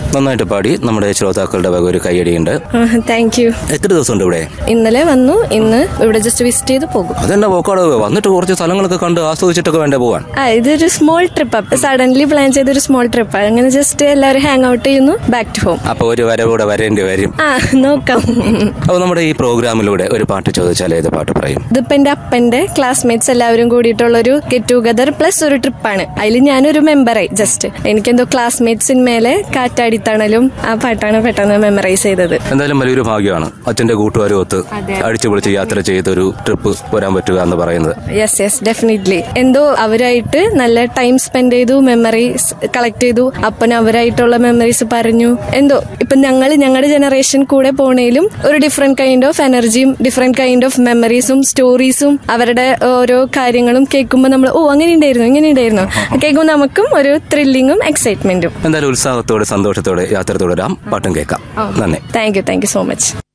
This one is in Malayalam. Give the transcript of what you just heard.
നന്നായിട്ട് പാടി നമ്മുടെ ശ്രോതാക്കളുടെ വക ഒരു കൈയടിയുണ്ട് താങ്ക് യു എത്ര ദിവസമുണ്ട് ഇവിടെ ഇന്നലെ വന്നു ഇന്ന് ഇവിടെ ജസ്റ്റ് വിസിറ്റ് ചെയ്ത് പോകും അതെന്നെ പോക്കാട് വന്നിട്ട് കുറച്ച് സ്ഥലങ്ങളൊക്കെ കണ്ട് ആസ്വദിച്ചിട്ടൊക്കെ വേണ്ടേ പോവാൻ ആ ഇതൊരു സ്മോൾ ട്രിപ്പ് സഡൻലി പ്ലാൻ ചെയ്ത ഒരു സ്മോൾ ട്രിപ്പ് അങ്ങനെ ജസ്റ്റ് എല്ലാവരും ഹാങ് ഔട്ട് ചെയ്യുന്നു ബാക്ക് ടു ഹോം അപ്പൊ ഒരു വരവൂടെ വരേണ്ടി വരും ആ നോക്കാം അപ്പൊ നമ്മുടെ ഈ പ്രോഗ്രാമിലൂടെ ഒരു പാട്ട് ചോദിച്ചാൽ ഏത് പാട്ട് പറയും ഇതിപ്പോ എന്റെ അപ്പന്റെ ക്ലാസ്മേറ്റ്സ് എല്ലാവരും കൂടിയിട്ടുള്ള ഒരു ഗെറ്റ് ടുഗദർ പ്ലസ് ഒരു ട്രിപ്പാണ് അതിൽ ഞാനൊരു മെമ്പറായി ജസ്റ്റ് എനിക്കെന്തോ ക്ലാസ്മേറ്റ് സിനിമയിലെ കാറ്റാടിത്തണലും ആ പാട്ടാണ് പെട്ടെന്ന് മെമ്മറൈസ് ചെയ്തത് എന്തായാലും വലിയൊരു ഭാഗ്യമാണ് അച്ഛന്റെ കൂട്ടുകാരും ഒത്ത് അടിച്ചു പൊളിച്ച് യാത്ര ചെയ്തൊരു ട്രിപ്പ് വരാൻ പറ്റുക എന്ന് പറയുന്നത് യെസ് യെസ് ഡെഫിനറ്റ്ലി എന്തോ അവരായിട്ട് നല്ല ടൈം സ്പെൻഡ് ചെയ്തു മെമ്മറീസ് കളക്ട് ചെയ്തു അപ്പൻ അവരായിട്ടുള്ള മെമ്മറീസ് പറഞ്ഞു എന്തോ ഇപ്പൊ ഞങ്ങൾ ഞങ്ങളുടെ ജനറേഷൻ കൂടെ പോണേലും ഒരു ഡിഫറെന്റ് കൈൻഡ് ഓഫ് എനർജിയും ഡിഫറെന്റ് കൈൻഡ് ഓഫ് മെമ്മറീസും സ്റ്റോറീസും അവരുടെ ഓരോ കാര്യങ്ങളും കേൾക്കുമ്പോൾ നമ്മൾ ഓ അങ്ങനെ ഉണ്ടായിരുന്നു ഇങ്ങനെ ഉണ്ടായിരുന്നു കേൾക്കുമ്പോൾ നമുക്കും ഒരു ത്രില്ലിങ്ങും എക്സൈറ്റ്മെന്റും എന്തായാലും ഉത്സാഹത്തോടെ സന്തോഷത്തോടെ യാത്ര തുടരാം പാട്ടും കേൾക്കാം നന്ദി thank you thank you so much